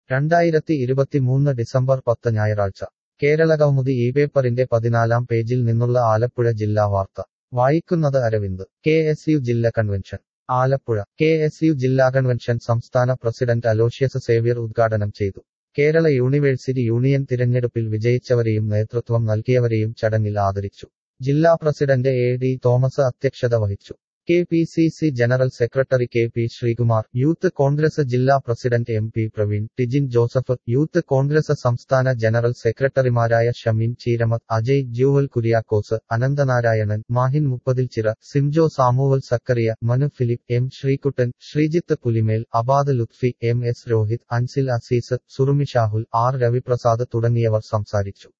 രണ്ടായിരത്തി ഇരുപത്തിമൂന്ന് ഡിസംബർ പത്ത് ഞായറാഴ്ച കേരളകൗമുദി ഈ പേപ്പറിന്റെ പതിനാലാം പേജിൽ നിന്നുള്ള ആലപ്പുഴ ജില്ലാ വാർത്ത വായിക്കുന്നത് അരവിന്ദ് കെ എസ് യു ജില്ല convention Alappuzha K S U ജില്ലാ കൺവെൻഷൻ സംസ്ഥാന പ്രസിഡന്റ് അലോഷ്യസ് സേവ്യർ ഉദ്ഘാടനം ചെയ്തു കേരള യൂണിവേഴ്സിറ്റി യൂണിയൻ തിരഞ്ഞെടുപ്പിൽ വിജയിച്ചവരെയും നേതൃത്വം നൽകിയവരെയും ചടങ്ങിൽ ആദരിച്ചു ജില്ലാ പ്രസിഡന്റ് എ ഡി തോമസ് അധ്യക്ഷത വഹിച്ചു K P C C general secretary K P Sreekumar youth Congress ജില്ലാ president M P Praveen Tijin Joseph youth Congress സംസ്ഥാന ജനറൽ സെക്രട്ടറിമാരായ ഷമീൻ ചീരമത് അജയ് ജൂവൽ കുര്യാക്കോസ് അനന്തനാരായണൻ മാഹിൻ മുപ്പതിൽ ചിറ Simjo Samuel Zachariah Manu Philip M Sreekuttan Sreejith Pulimel Abad Lutfi M S Rohit Ansil Azeez Surumi Shahul R Raviprasad തുടങ്ങിയവർ സംസാരിച്ചു